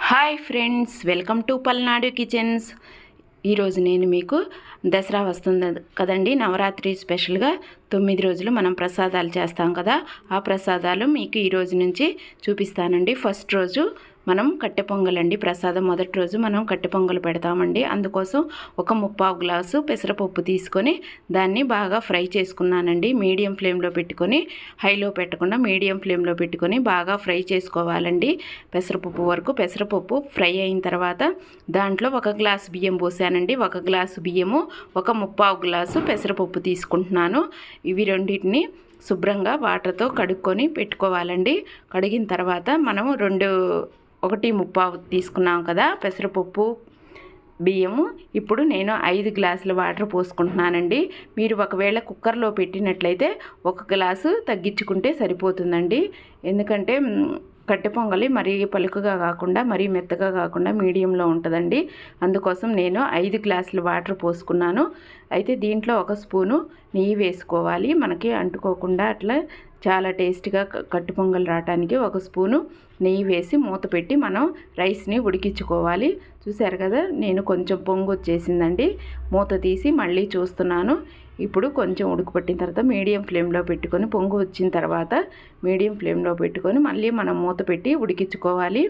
hi friends welcome to Palnadu kitchens ఈరోజు నేను మీకు దసరా వస్తుంది కదండి నవరాత్రి స్పెషల్గా తొమ్మిది రోజులు మనం ప్రసాదాలు చేస్తాం కదా ఆ ప్రసాదాలు మీకు ఈ రోజు నుంచి చూపిస్తానండి ఫస్ట్ రోజు మనం కట్టె పొంగలండి ప్రసాదం మొదటి రోజు మనం కట్టె పొంగలు పెడతామండి అందుకోసం ఒక ముప్పావు గ్లాసు పెసరపప్పు తీసుకొని దాన్ని బాగా ఫ్రై చేసుకున్నానండి మీడియం ఫ్లేమ్లో పెట్టుకొని హైలో పెట్టకుండా మీడియం ఫ్లేమ్లో పెట్టుకొని బాగా ఫ్రై చేసుకోవాలండి పెసరపప్పు వరకు పెసరపప్పు ఫ్రై అయిన తర్వాత దాంట్లో ఒక గ్లాసు బియ్యం పోసానండి ఒక గ్లాసు బియ్యము ఒక ముప్పావు గ్లాసు పెసరపప్పు తీసుకుంటున్నాను ఇవి రెండింటిని శుభ్రంగా వాటర్తో కడుక్కొని పెట్టుకోవాలండి కడిగిన తర్వాత మనము రెండు ఒకటి ముప్పావు తీసుకున్నాం కదా పెసరపప్పు బియ్యము ఇప్పుడు నేను ఐదు గ్లాసుల వాటర్ పోసుకుంటున్నానండి మీరు ఒకవేళ కుక్కర్లో పెట్టినట్లయితే ఒక గ్లాసు తగ్గించుకుంటే సరిపోతుందండి ఎందుకంటే మ్, కట్టె పొంగలి మరీ పలుకుగా కాకుండా మరీ మెత్తగా కాకుండా మీడియంలో ఉంటుందండి అందుకోసం నేను ఐదు గ్లాసుల వాటర్ పోసుకున్నాను అయితే దీంట్లో ఒక స్పూను నెయ్యి వేసుకోవాలి మనకి అంటుకోకుండా అట్లా చాలా టేస్ట్గా క- కట్టు పొంగల్ రావడానికి ఒక స్పూను నెయ్యి వేసి మూత పెట్టి మనం రైస్ని ఉడికించుకోవాలి చూశారు కదా నేను కొంచెం పొంగు వచ్చేసిందండి మూత తీసి మళ్ళీ చూస్తున్నాను ఇప్పుడు కొంచెం ఉడకపట్టిన తర్వాత మీడియం ఫ్లేమ్లో పెట్టుకొని పొంగు వచ్చిన తర్వాత మీడియం ఫ్లేమ్లో పెట్టుకొని మళ్ళీ మనం మూత పెట్టి ఉడికించుకోవాలి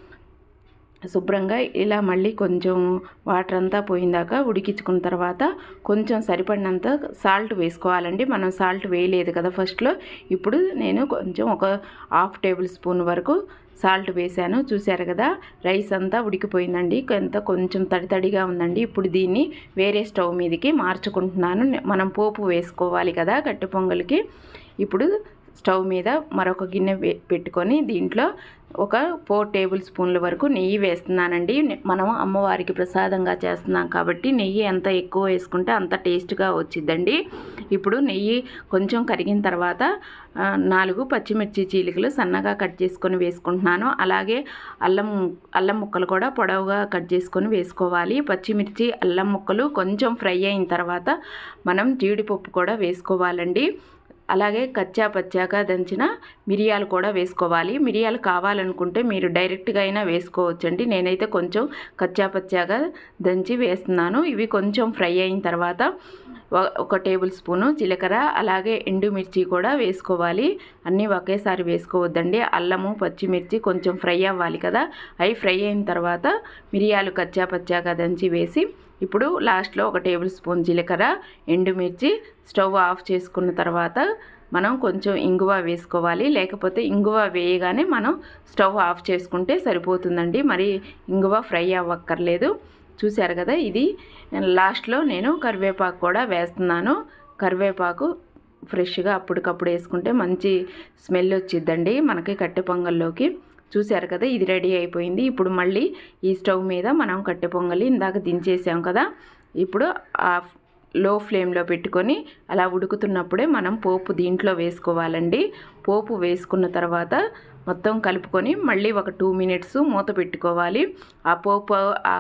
శుభ్రంగా ఇలా మళ్ళీ కొంచెం వాటర్ అంతా పోయిందాక ఉడికించుకున్న తర్వాత కొంచెం సరిపడినంత సాల్ట్ వేసుకోవాలండి మనం సాల్ట్ వేయలేదు కదా ఫస్ట్లో ఇప్పుడు నేను కొంచెం ఒక హాఫ్ టేబుల్ స్పూన్ వరకు సాల్ట్ వేసాను చూశారు కదా రైస్ అంతా ఉడికిపోయిందండి కొంత కొంచెం తడి తడిగా ఉందండి ఇప్పుడు దీన్ని వేరే స్టవ్ మీదకి మార్చుకుంటున్నాను మనం పోపు వేసుకోవాలి కదా గట్టి పొంగల్కి ఇప్పుడు స్టవ్ మీద మరొక గిన్నె వే- పెట్టుకొని దీంట్లో ఒక ఫోర్ టేబుల్ స్పూన్ల వరకు నెయ్యి వేస్తున్నానండి నె- మనం అమ్మవారికి ప్రసాదంగా చేస్తున్నాం కాబట్టి నెయ్యి ఎంత ఎక్కువ వేసుకుంటే అంత టేస్ట్గా వచ్చిద్దండి ఇప్పుడు నెయ్యి కొంచెం కరిగిన తర్వాత ఆ, నాలుగు పచ్చిమిర్చి చీలికలు సన్నగా కట్ చేసుకొని వేసుకుంటున్నాను అలాగే అల్లం అల్లం ముక్కలు కూడా పొడవుగా కట్ చేసుకొని వేసుకోవాలి పచ్చిమిర్చి అల్లం ముక్కలు కొంచెం ఫ్రై అయిన తర్వాత మనం జీడిపప్పు కూడా వేసుకోవాలండి అలాగే కచ్చా పచ్చాగా దంచిన మిరియాలు కూడా వేసుకోవాలి మిరియాలు కావాలనుకుంటే మీరు డైరెక్ట్గా అయినా వేసుకోవచ్చండి నేనైతే కొంచెం కచ్చా పచ్చాగా దంచి వేస్తున్నాను ఇవి కొంచెం ఫ్రై అయిన తర్వాత ఒ- ఒక టేబుల్ స్పూను జీలకర్ర అలాగే ఎండుమిర్చి కూడా వేసుకోవాలి అన్నీ ఒకేసారి వేసుకోవద్దండి అల్లము పచ్చిమిర్చి కొంచెం ఫ్రై అవ్వాలి కదా అవి ఫ్రై అయిన తర్వాత మిరియాలు కచ్చా పచ్చాగా దంచి వేసి ఇప్పుడు లాస్ట్లో ఒక టేబుల్ స్పూన్ జీలకర్ర ఎండుమిర్చి స్టవ్ ఆఫ్ చేసుకున్న తర్వాత మనం కొంచెం ఇంగువ వేసుకోవాలి లేకపోతే ఇంగువ వేయగానే మనం స్టవ్ ఆఫ్ చేసుకుంటే సరిపోతుందండి మరి ఇంగువ ఫ్రై అవ్వక్కర్లేదు చూశారు కదా ఇది లాస్ట్లో నేను కరివేపాకు కూడా వేస్తున్నాను కరివేపాకు ఫ్రెష్గా అప్పటికప్పుడు వేసుకుంటే మంచి స్మెల్ వచ్చిద్దండి మనకి కట్టె పొంగల్లోకి చూశారు కదా ఇది రెడీ అయిపోయింది ఇప్పుడు మళ్ళీ ఈ స్టవ్ మీద మనం కట్టె పొంగలి ఇందాక దించేసాం కదా ఇప్పుడు ఆ లో ఫ్లేమ్లో పెట్టుకొని అలా ఉడుకుతున్నప్పుడే మనం పోపు దీంట్లో వేసుకోవాలండి పోపు వేసుకున్న తర్వాత మొత్తం కలుపుకొని మళ్ళీ ఒక టూ మినిట్స్ మూత పెట్టుకోవాలి ఆ పోపు ఆ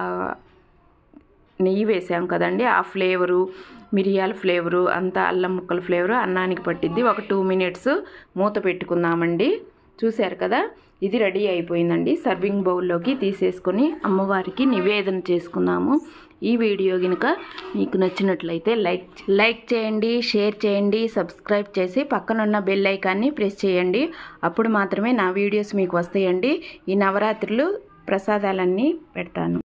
నెయ్యి వేసాం కదండి ఆ ఫ్లేవరు మిరియాల ఫ్లేవరు అంతా అల్లం ముక్కల ఫ్లేవరు అన్నానికి పట్టిద్ది ఒక టూ మినిట్స్ మూత పెట్టుకుందామండి చూశారు కదా ఇది రెడీ అయిపోయిందండి సర్వింగ్ బౌల్లోకి తీసేసుకొని అమ్మవారికి నివేదన చేసుకుందాము ఈ వీడియో కనుక మీకు నచ్చినట్లయితే లైక్ లైక్ చేయండి షేర్ చేయండి సబ్స్క్రైబ్ చేసి పక్కనున్న బెల్ ఐకాన్ని ప్రెస్ చేయండి అప్పుడు మాత్రమే నా వీడియోస్ మీకు వస్తాయండి ఈ నవరాత్రులు ప్రసాదాలన్నీ పెడతాను